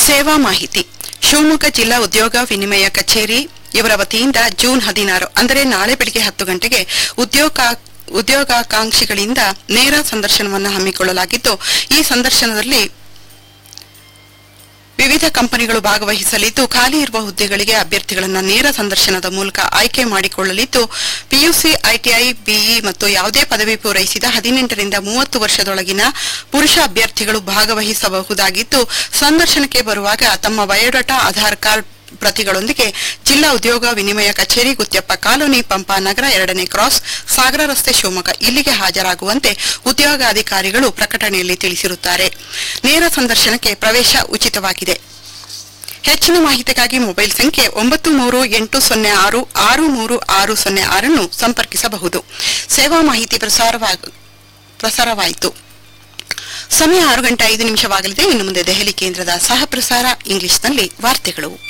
ಸೇವಾ ಮಾಹಿತಿ ಶಿವಮೊಗ್ಗ ಜಿಲ್ಲಾ ಉದ್ಯೋಗ ವಿನಿಮಯ ಕಚೇರಿ ಇವರ ವತಿಯಿಂದ ಜೂನ್ ಹದಿನಾರು ಅಂದರೆ ನಾಳೆ ಬೆಳಿಗ್ಗೆ ಹತ್ತು ಗಂಟೆಗೆ ಉದ್ಯೋಗ ಉದ್ಯೋಗಾಕಾಂಕ್ಷಿಗಳಿಂದ ನೇರ ಸಂದರ್ಶನವನ್ನು ಹಮ್ಮಿಕೊಳ್ಳಲಾಗಿದ್ದು ಈ ಸಂದರ್ಶನದಲ್ಲಿ ವಿವಿಧ ಕಂಪನಿಗಳು ಭಾಗವಹಿಸಲಿದ್ದು ಖಾಲಿ ಇರುವ ಹುದ್ದೆಗಳಿಗೆ ಅಭ್ಯರ್ಥಿಗಳನ್ನು ನೇರ ಸಂದರ್ಶನದ ಮೂಲಕ ಆಯ್ಕೆ ಮಾಡಿಕೊಳ್ಳಲಿದ್ದು ಪಿಯುಸಿ ಐಟಿಐ ಬಿಇ ಮತ್ತು ಯಾವುದೇ ಪದವಿ ಪೂರೈಸಿದ ಹದಿನೆಂಟರಿಂದ ಮೂವತ್ತು ವರ್ಷದೊಳಗಿನ ಪುರುಷ ಅಭ್ಯರ್ಥಿಗಳು ಭಾಗವಹಿಸಬಹುದಾಗಿದ್ದು ಸಂದರ್ಶನಕ್ಕೆ ಬರುವಾಗ ತಮ್ಮ ಬಯೋಡಾಟಾ ಆಧಾರ್ ಕಾರ್ಡ್ ಪ್ರತಿಗಳೊಂದಿಗೆ ಜಿಲ್ಲಾ ಉದ್ಯೋಗ ವಿನಿಮಯ ಕಚೇರಿ ಗುತ್ಯಪ್ಪ ಕಾಲೋನಿ ಪಂಪಾ ನಗರ ಎರಡನೇ ಕ್ರಾಸ್ ಸಾಗರ ರಸ್ತೆ ಶಿವಮೊಗ್ಗ ಇಲ್ಲಿಗೆ ಹಾಜರಾಗುವಂತೆ ಉದ್ಯೋಗಾಧಿಕಾರಿಗಳು ಪ್ರಕಟಣೆಯಲ್ಲಿ ತಿಳಿಸಿರುತ್ತಾರೆ ನೇರ ಸಂದರ್ಶನಕ್ಕೆ ಪ್ರವೇಶ ಉಚಿತವಾಗಿದೆ ಹೆಚ್ಚಿನ ಮಾಹಿತಿಗಾಗಿ ಮೊಬೈಲ್ ಸಂಖ್ಯೆ ಒಂಬತ್ತು ಮೂರು ಎಂಟು ಸೊನ್ನೆ ಆರು ಆರು ಮೂರು ಆರು ಸೊನ್ನೆ ಆರನ್ನು ಸಂಪರ್ಕಿಸಬಹುದು ಸೇವಾ ಮಾಹಿತಿ ಪ್ರಸಾರವಾಗ ಪ್ರಸಾರವಾಯಿತು ಸಮಯ ಆರು ಗಂಟೆ ಐದು ನಿಮಿಷವಾಗಲಿದೆ ಇನ್ನು ಮುಂದೆ ದೆಹಲಿ ಕೇಂದ್ರದ ಸಹ ಪ್ರಸಾರ ಇಂಗ್ಲಿಷ್ನಲ್ಲಿ ವಾರ್ತೆಗಳು